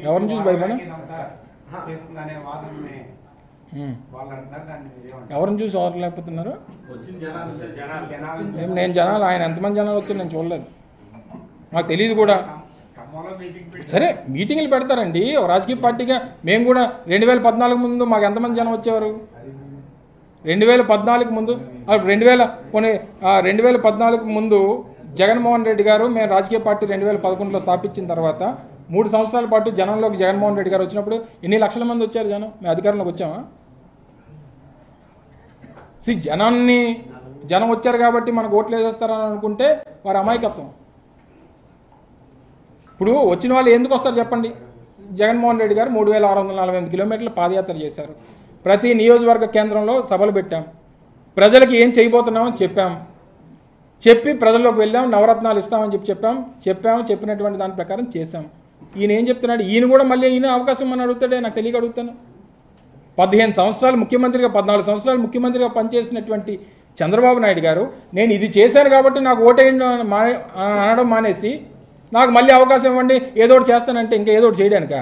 ఎవరిని చూసి భయపడా ఇదంతా చేస్తుందనే వాదనని ఉమ్. వాళ్ళు అంటున్నారు దాన్ని మీరేమంటారు? ఎవరిని చూసి ఓర్లేకపోతున్నారు వచ్చిన జనాలు వచ్చే జనాలు జనాలు ఏం నేను జనాలు ఆయన ఎంతమంది జనాలు వచ్చి నేను చూడలేదు నాకు తెలియదు కూడా ఖమ్మంలో మీటింగ్ పెట్టి సరే మీటింగ్లు పెడతారండి ఒక రాజకీయ పార్టీగా మేము కూడా రెండు వేల పద్నాలుగు ముందు మాకు ఎంతమంది జనం వచ్చేవారు రెండు వేల పద్నాలుగు ముందు ఆ, రెండు వేల కొన్ని ఆ, రెండు వేల పద్నాలుగు ముందు జగన్మోహన్ రెడ్డి గారు మేము రాజకీయ పార్టీ రెండు వేల పదకొండులో స్థాపించిన తర్వాత మూడు సంవత్సరాల పాటు జనంలోకి జగన్మోహన్ రెడ్డి గారు వచ్చినప్పుడు ఎన్ని లక్షల మంది వచ్చారు జనం మేము అధికారంలోకి వచ్చామా సి జనాన్ని జనం వచ్చారు కాబట్టి మనకు ఓట్లు వేసేస్తారని అనుకుంటే వారి అమాయకత్వం ఇప్పుడు వచ్చిన వాళ్ళు ఎందుకు వస్తారు చెప్పండి జగన్మోహన్ రెడ్డి గారు మూడు వేల ఆరు వందల నలభై ఎనిమిది కిలోమీటర్లు పాదయాత్ర చేశారు ప్రతి నియోజకవర్గ కేంద్రంలో సభలు పెట్టాం ప్రజలకి ఏం చేయబోతున్నామో చెప్పాం చెప్పి ప్రజల్లోకి వెళ్ళాం నవరత్నాలు ఇస్తామని చెప్పి చెప్పాం చెప్పాము చెప్పినటువంటి దాని ప్రకారం చేశాం ఈయన ఏం చెప్తున్నాడు ఈయన కూడా మళ్ళీ ఈయన అవకాశం అని అడుగుతాడే నాకు తెలియక అడుగుతాను పదిహేను సంవత్సరాలు ముఖ్యమంత్రిగా పద్నాలుగు సంవత్సరాలు ముఖ్యమంత్రిగా పనిచేసినటువంటి చంద్రబాబు నాయుడు గారు నేను ఇది చేశాను కాబట్టి నాకు ఓటేయండి అని మానే అనడం మానేసి నాకు మళ్ళీ అవకాశం ఇవ్వండి ఏదో ఒకటి చేస్తానంటే ఇంకా ఏదో ఒకటి చేయడానికా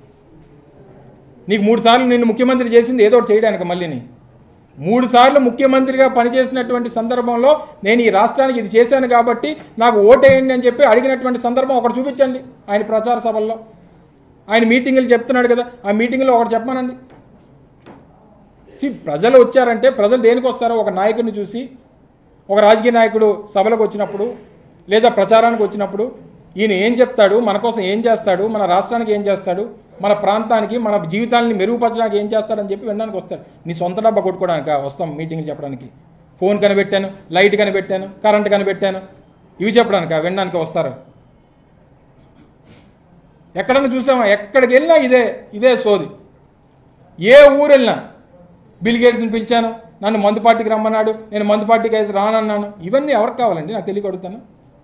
నీకు మూడు సార్లు నిన్ను ముఖ్యమంత్రి చేసింది ఏదో ఒకటి చేయడానికి మళ్ళీని మూడు సార్లు ముఖ్యమంత్రిగా పనిచేసినటువంటి సందర్భంలో నేను ఈ రాష్ట్రానికి ఇది చేశాను కాబట్టి నాకు ఓటేయండి అని చెప్పి అడిగినటువంటి సందర్భం ఒకటి చూపించండి ఆయన ప్రచార సభల్లో ఆయన మీటింగులు చెప్తున్నాడు కదా ఆ మీటింగ్లో ఒకటి చెప్పమనండి See, ప్రజలు వచ్చారంటే ప్రజలు దేనికి వస్తారో ఒక నాయకుడిని చూసి ఒక రాజకీయ నాయకుడు సభలకు వచ్చినప్పుడు లేదా ప్రచారానికి వచ్చినప్పుడు ఈయన ఏం చెప్తాడు మన కోసం ఏం చేస్తాడు మన రాష్ట్రానికి ఏం చేస్తాడు మన ప్రాంతానికి మన జీవితాన్ని మెరుగుపరచడానికి ఏం చేస్తాడని చెప్పి వినడానికి వస్తాడు నీ సొంత డబ్బా కొట్టుకోవడానికి వస్తాం మీటింగ్లు చెప్పడానికి ఫోన్ కనిపెట్టాను లైట్ కనిపెట్టాను కరెంట్ కనిపెట్టాను ఇవి చెప్పడానికి వినడానికి వస్తారు ఎక్కడన్నా చూసామా ఎక్కడికి వెళ్ళినా ఇదే ఇదే సోది ఏ ఊరు వెళ్ళినా బిల్ గేట్స్ని పిలిచాను నన్ను మందు పార్టీకి రమ్మన్నాడు నేను మందు పార్టీకి అయితే రానన్నాను ఇవన్నీ ఎవరికి కావాలండి నాకు తెలియక అడుగుతాను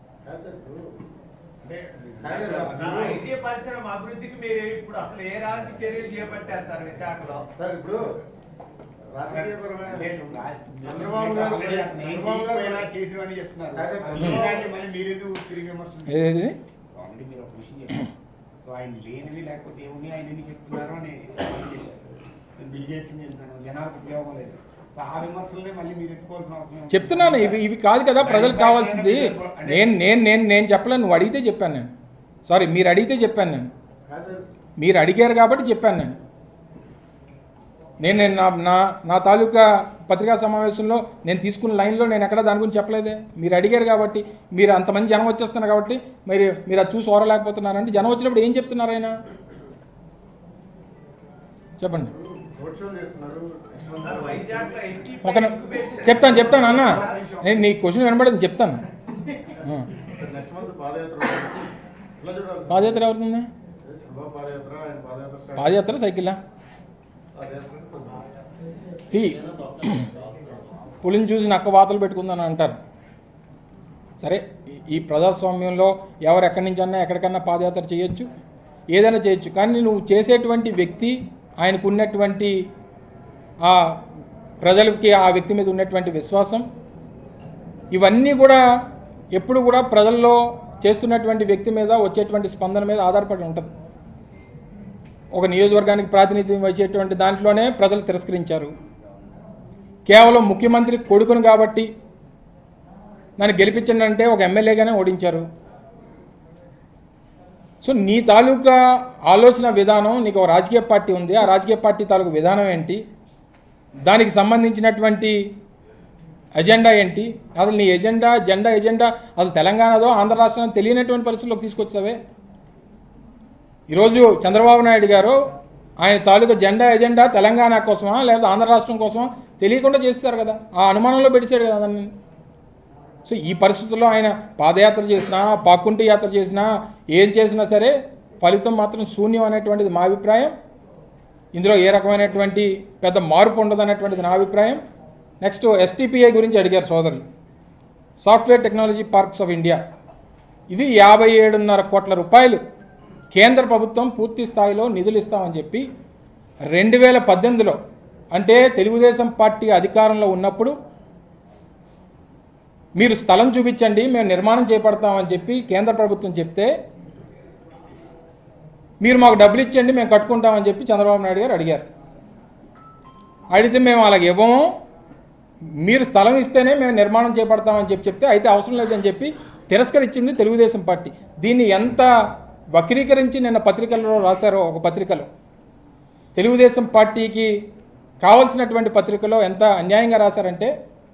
ఐటీ పరిశ్రమ అభివృద్ధికి మీరు ఇప్పుడు అసలు ఏ రాజు చర్యలు చేపట్టారు సార్ విశాఖలో సార్ ఇప్పుడు రాజకీయపరమైన నేను రా- చంద్రబాబు గారు నేను చంద్రబాబు గారు చేయకపోయినా చేసినవని చెప్తున్నారు అదే, అందుకే దాన్ని మళ్ళీ మీరెందుకు తిరిగి విమర్శించారు ఏది ఆల్రెడీ మీరు ఒక విషయం చెప్పారు సో ఆయన లేనివి లేకపోతే ఏమున్నాయి ఆయన ఎందుకు చెప్తున్నారు అని వాళ్ళు చెప్పారు. నేను బిల్ గేట్స్ చేశాను జనాలకు ఉపయోగం లేదు సో ఆ విమర్శలనే మళ్ళీ మీరు ఎత్తుకోవాల్సిన అవసరం ఏముంది? చెప్తున్నాను ఇవి ఇవి కాదు కదా ప్రజలకు కావాల్సింది నేను నేను నేను నేను చెప్పలేను నువ్వు అడిగితే చెప్పాను నేను సారీ మీరు అడిగితే చెప్పాను నేను కాదు సార్ మీరు అడిగారు కాబట్టి చెప్పాను నేను నేను నేను నా నా నా తాలూకా పత్రికా సమావేశంలో నేను తీసుకున్న లైన్లో నేను ఎక్కడ దాని గురించి చెప్పలేదే మీరు అడిగారు కాబట్టి మీరు అంతమంది జనం వచ్చేస్తున్నారు కాబట్టి మీరు మీరు అది చూసి ఓరలేకపోతున్నారంటే జనం వచ్చినప్పుడు ఏం చెప్తున్నారు ఆయన చెప్పండి రోడ్ షో చేస్తున్నారు సార్ వైజాగ్లో ఎస్టీ ఒక ని- చెప్తాను చెప్తాను అన్న నేను నీ క్వశ్చన్ వినబడింది చెప్తాను ఆ. నెక్స్ట్ మంత్ పాదయాత్ర ఉంది. ఎలా చూడాలి పాదయాత్ర ఎవరిది చంద్రబాబు పాదయాత్ర ఆయన పాదయాత్ర స్టార్ట్ పాదయాత్ర సైకిలా పాదయాత్ర సి పులిని చూసి నక్క వాతలు పెట్టుకుందని అంటారు సరే ఈ- ఈ ప్రజాస్వామ్యంలో ఎవరు ఎక్కడి నుంచి అన్నా ఎక్కడికన్నా పాదయాత్ర చేయొచ్చు ఏదైనా చేయొచ్చు కానీ నువ్వు చేసేటువంటి వ్యక్తి ఆయనకు ఉన్నటువంటి ఆ ప్రజలకి ఆ వ్యక్తి మీద ఉన్నటువంటి విశ్వాసం ఇవన్నీ కూడా ఎప్పుడు కూడా ప్రజల్లో చేస్తున్నటువంటి వ్యక్తి మీద వచ్చేటువంటి స్పందన మీద ఆధారపడి ఉంటుంది ఒక నియోజకవర్గానికి ప్రాతినిధ్యం వహించేటువంటి దాంట్లోనే ప్రజలు తిరస్కరించారు కేవలం ముఖ్యమంత్రి కొడుకును కాబట్టి నన్ను గెలిపించండి అంటే ఒక ఎమ్మెల్యేగానే ఓడించారు సో నీ తాలూకా ఆలోచన విధానం నీకు ఒక రాజకీయ పార్టీ ఉంది ఆ రాజకీయ పార్టీ తాలూకు విధానం ఏంటి దానికి సంబంధించినటువంటి ఎజెండా ఏంటి అసలు నీ ఎజెండా జెండా ఎజెండా అసలు తెలంగాణదో ఆంధ్ర రాష్ట్రానికి తెలియనటువంటి పరిస్థితుల్లోకి తీసుకొచ్చావే ఈరోజు చంద్రబాబు నాయుడు గారు ఆయన తాలూకా జెండా ఎజెండా తెలంగాణ కోసమా లేదా ఆంధ్ర రాష్ట్రం కోసమా తెలియకుండా చేస్తారు కదా ఆ అనుమానంలో పెట్టేశాడు కదా దాన్ని సో ఈ పరిస్థితుల్లో ఆయన పాదయాత్ర చేసినా పాక్కుంటి యాత్ర చేసినా ఏం చేసినా సరే ఫలితం మాత్రం శూన్యం అనేటువంటిది మా అభిప్రాయం ఇందులో ఏ రకమైనటువంటి పెద్ద మార్పు ఉండదు అనేటువంటిది నా అభిప్రాయం నెక్స్ట్ ఎస్టీపీఐ గురించి అడిగారు సోదరులు software technology parks of India ఇది యాభై ఏడున్నర కోట్ల రూపాయలు కేంద్ర ప్రభుత్వం పూర్తి స్థాయిలో నిధులు ఇస్తామని చెప్పి రెండు వేల పద్దెనిమిదిలో అంటే తెలుగుదేశం పార్టీ అధికారంలో ఉన్నప్పుడు మీరు స్థలం చూపించండి మేము నిర్మాణం చేపడతామని చెప్పి కేంద్ర ప్రభుత్వం చెప్తే మీరు మాకు డబ్బులు ఇచ్చేయండి మేము కట్టుకుంటామని చెప్పి చంద్రబాబు నాయుడు గారు అడిగారు అడిగితే మేము అలాగ ఇవ్వము మీరు స్థలం ఇస్తేనే మేము నిర్మాణం చేపడతామని చెప్పి చెప్తే అయితే అవసరం లేదని చెప్పి తిరస్కరించింది తెలుగుదేశం పార్టీ దీన్ని ఎంత వక్రీకరించి నిన్న పత్రికల్లో రాశారో ఒక పత్రికలో తెలుగుదేశం పార్టీకి కావలసినటువంటి పత్రికలో ఎంత అన్యాయంగా రాశారంటే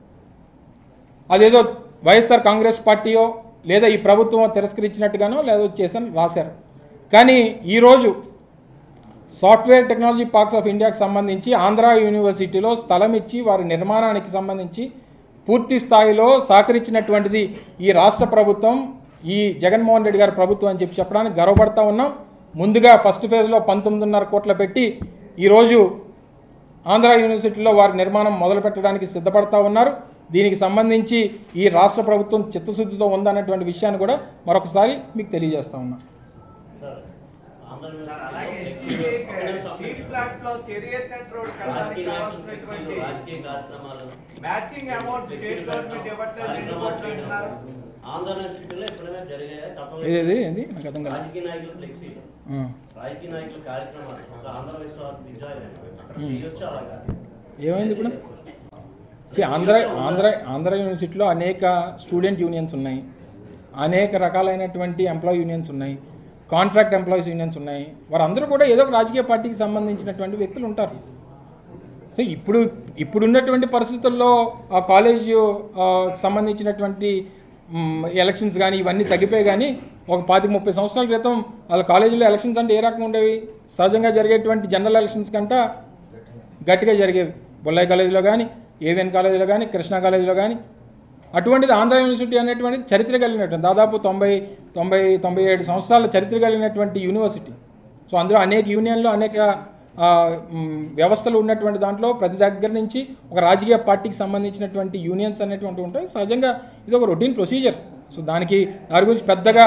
అదేదో వైఎస్ఆర్ కాంగ్రెస్ పార్టీయో లేదా ఈ ప్రభుత్వం తిరస్కరించినట్టుగానో లేదో చేశాను రాశారు కానీ ఈరోజు సాఫ్ట్వేర్ టెక్నాలజీ పార్క్స్ ఆఫ్ ఇండియాకి సంబంధించి ఆంధ్ర యూనివర్సిటీలో స్థలం ఇచ్చి వారి నిర్మాణానికి సంబంధించి పూర్తి స్థాయిలో సహకరించినటువంటిది ఈ రాష్ట్ర ప్రభుత్వం ఈ జగన్మోహన్ రెడ్డి గారి ప్రభుత్వం అని చెప్పి చెప్పడానికి గర్వపడతా ఉన్నాం ముందుగా ఫస్ట్ ఫేజ్లో పంతొమ్మిదిన్నర కోట్ల పెట్టి ఈరోజు ఆంధ్ర యూనివర్సిటీలో వారి నిర్మాణం మొదలు పెట్టడానికి సిద్ధపడతా ఉన్నారు దీనికి సంబంధించి ఈ రాష్ట్ర ప్రభుత్వం చిత్తశుద్ధితో ఉందన్నటువంటి విషయాన్ని కూడా మరొకసారి మీకు తెలియజేస్తా ఉన్నాం సార్ ఆంధ్ర సార్, అలాగే యూనివర్సిటీలో SBA ఒక్క నిమిషం. స్టీల్ ప్లాంట్ లో కెరియర్ సెంటర్ రోడ్ రాజకీయ కట్టడానికి నాయకులు ఫ్లెక్సీలు, కావాల్సినటువంటి రాజకీయ కార్యక్రమాలు మ్యాచింగ్ అమౌంట్ ఫ్లెక్సీలు స్టేట్ గవర్నమెంట్ పెట్టడం, ఇవ్వట్లేదు రెండు కార్యక్రమాలు కోట్లు చేయడం. అంటున్నారు ఆంధ్ర యూనివర్సిటీలో ఎప్పుడైనా జరిగాయా గతంలో ఏది ఏంది నాకు అర్థం కాదు రాజకీయ నాయకులు ఫ్లెక్సీలు ఆ. రాజకీయ నాయకుల కార్యక్రమాలు ఒక ఆంధ్ర విశ్వవిద్యాలయం అక్కడ ఉమ్. చేయొచ్చు అలాగా ఏమైంది ఇప్పుడు See, ఆంధ్ర ఆంధ్ర ఆంధ్ర యూనివర్సిటీలో అనేక స్టూడెంట్ యూనియన్స్ ఉన్నాయి అనేక రకాలైనటువంటి ఎంప్లాయీ యూనియన్స్ ఉన్నాయి కాంట్రాక్ట్ ఎంప్లాయీస్ యూనియన్స్ ఉన్నాయి వారందరూ కూడా ఏదో ఒక రాజకీయ పార్టీకి సంబంధించినటువంటి వ్యక్తులు ఉంటారు సో ఇప్పుడు ఇప్పుడున్నటువంటి పరిస్థితుల్లో ఆ కాలేజ్ ఆ, సంబంధించినటువంటి మ్, ఎలక్షన్స్ కానీ ఇవన్నీ తగ్గిపోయి కానీ ఒక పాతి ముప్పై సంవత్సరాల క్రితం వాళ్ళ కాలేజీలో ఎలక్షన్స్ అంటే ఏ రకంగా ఉండేవి సహజంగా జరిగేటువంటి జనరల్ ఎలక్షన్స్ కంట గట్టిగా జరిగేవి బొల్లాయి కాలేజీలో కానీ ఏవిఎన్ కాలేజీలో కానీ కృష్ణా కాలేజీలో కానీ అటువంటిది ఆంధ్ర యూనివర్సిటీ అనేటువంటిది చరిత్ర కలిగినటువంటి దాదాపు తొంభై తొంభై తొంభై ఏడు సంవత్సరాల చరిత్ర కలిగినటువంటి యూనివర్సిటీ సో అందులో అనేక యూనియన్లు అనేక ఆ, మ్, వ్యవస్థలు ఉన్నటువంటి దాంట్లో ప్రతి దగ్గర నుంచి ఒక రాజకీయ పార్టీకి సంబంధించినటువంటి యూనియన్స్ అనేటువంటి ఉంటాయి సహజంగా ఇది ఒక రొటీన్ ప్రొసీజర్ సో దానికి దాని గురించి పెద్దగా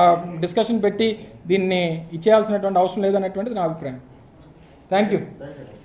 డిస్కషన్ పెట్టి దీన్ని ఇచ్చేయాల్సినటువంటి అవసరం లేదనేటువంటిది నా అభిప్రాయం థ్యాంక్ యూ థ్యాంక్ యూ